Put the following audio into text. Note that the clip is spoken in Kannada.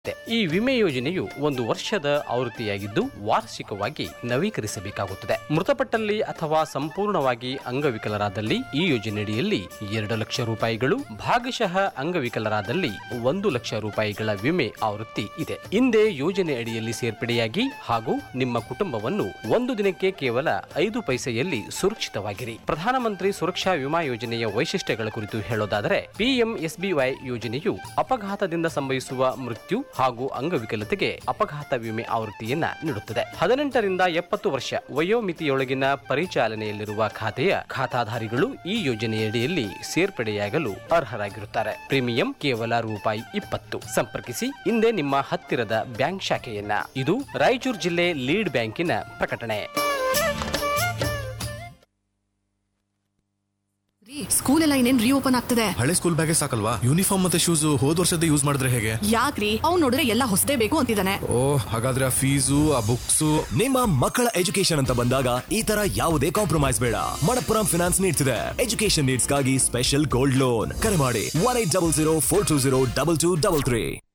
ಈ ವಿಮೆ ಯೋಜನೆಯು ಒಂದು ವರ್ಷದ ಆವೃತ್ತಿಯಾಗಿದ್ದು ವಾರ್ಷಿಕವಾಗಿ ನವೀಕರಿಸಬೇಕಾಗುತ್ತದೆ ಮೃತಪಟ್ಟಲ್ಲಿ ಅಥವಾ ಸಂಪೂರ್ಣವಾಗಿ ಅಂಗವಿಕಲರಾದಲ್ಲಿ ಈ ಯೋಜನೆಯಡಿಯಲ್ಲಿ ಎರಡು ಲಕ್ಷ ರೂಪಾಯಿಗಳು ಭಾಗಶಃ ಅಂಗವಿಕಲರಾದಲ್ಲಿ ಒಂದು ಲಕ್ಷ ರೂಪಾಯಿಗಳ ವಿಮೆ ಆವೃತ್ತಿ ಇದೆ ಹಿಂದೆ ಯೋಜನೆ ಅಡಿಯಲ್ಲಿ ಸೇರ್ಪಡೆಯಾಗಿ ಹಾಗೂ ನಿಮ್ಮ ಕುಟುಂಬವನ್ನು ಒಂದು ದಿನಕ್ಕೆ ಕೇವಲ ಐದು ಪೈಸೆಯಲ್ಲಿ ಸುರಕ್ಷಿತವಾಗಿರಿ ಪ್ರಧಾನಮಂತ್ರಿ ಸುರಕ್ಷಾ ವಿಮಾ ಯೋಜನೆಯ ವೈಶಿಷ್ಟ್ಯಗಳ ಕುರಿತು ಹೇಳೋದಾದರೆ ಪಿಎಂಎಸ್ಬಿವೈ ಯೋಜನೆಯು ಅಪಘಾತದಿಂದ ಸಂಭವಿಸುವ ಮೃತ್ಯು ಹಾಗೂ ಅಂಗವಿಕಲತೆಗೆ ಅಪಘಾತ ವಿಮೆ ಆವೃತ್ತಿಯನ್ನ ನೀಡುತ್ತದೆ ಹದಿನೆಂಟರಿಂದ ಎಪ್ಪತ್ತು ವರ್ಷ ವಯೋಮಿತಿಯೊಳಗಿನ ಪರಿಚಾಲನೆಯಲ್ಲಿರುವ ಖಾತೆಯ ಖಾತಾಧಾರಿಗಳು ಈ ಯೋಜನೆಯಡಿಯಲ್ಲಿ ಸೇರ್ಪಡೆಯಾಗಲು ಅರ್ಹರಾಗಿರುತ್ತಾರೆ ಪ್ರೀಮಿಯಂ ಕೇವಲ ರೂಪಾಯಿ ಇಪ್ಪತ್ತು ಸಂಪರ್ಕಿಸಿ ಹಿಂದೆ ನಿಮ್ಮ ಹತ್ತಿರದ ಬ್ಯಾಂಕ್ ಶಾಖೆಯನ್ನ ಇದು ರಾಯಚೂರು ಜಿಲ್ಲೆ ಲೀಡ್ ಬ್ಯಾಂಕಿನ ಪ್ರಕಟಣೆ ರೀ ಸ್ಕೂಲ್ ಎಲ್ಲ ಇನ್ನೇನ್ ರೀಓಪನ್ ಆಗ್ತದೆ ಹಳೆ ಸ್ಕೂಲ್ ಬ್ಯಾಗೇ ಸಾಕಲ್ವಾ ಯೂನಿಫಾರ್ಮ್ ಮತ್ತೆ ಶೂಸ್ ಹೋದ್ ವರ್ಷದ ಯೂಸ್ ಮಾಡಿದ್ರೆ ಹೇಗೆ ಯಾಕ್ರಿ ಅವ್ನ್ ನೋಡಿದ್ರೆ ಎಲ್ಲ ಹೊಸದೇ ಬೇಕು ಅಂತಿದ್ದಾನೆ ಓ ಹಾಗಾದ್ರೆ ಆ ಫೀಸು ಆ ಬುಕ್ಸು ನಿಮ್ಮ ಮಕ್ಕಳ ಎಜುಕೇಶನ್ ಅಂತ ಬಂದಾಗ ಈ ತರ ಯಾವುದೇ ಕಾಂಪ್ರಮೈಸ್ ಬೇಡ ಮಣಪ್ಪುರಂ ಫಿನಾನ್ಸ್ ನೀಡ್ಸ್ ಇದೆ ಎಜುಕೇಶನ್ ನೀಡ್ಸ್ ಗಾಗಿ ಸ್ಪೆಷಲ್ ಗೋಲ್ಡ್ ಲೋನ್ ಕರೆ ಮಾಡಿ one eight double zero four two zero double two double three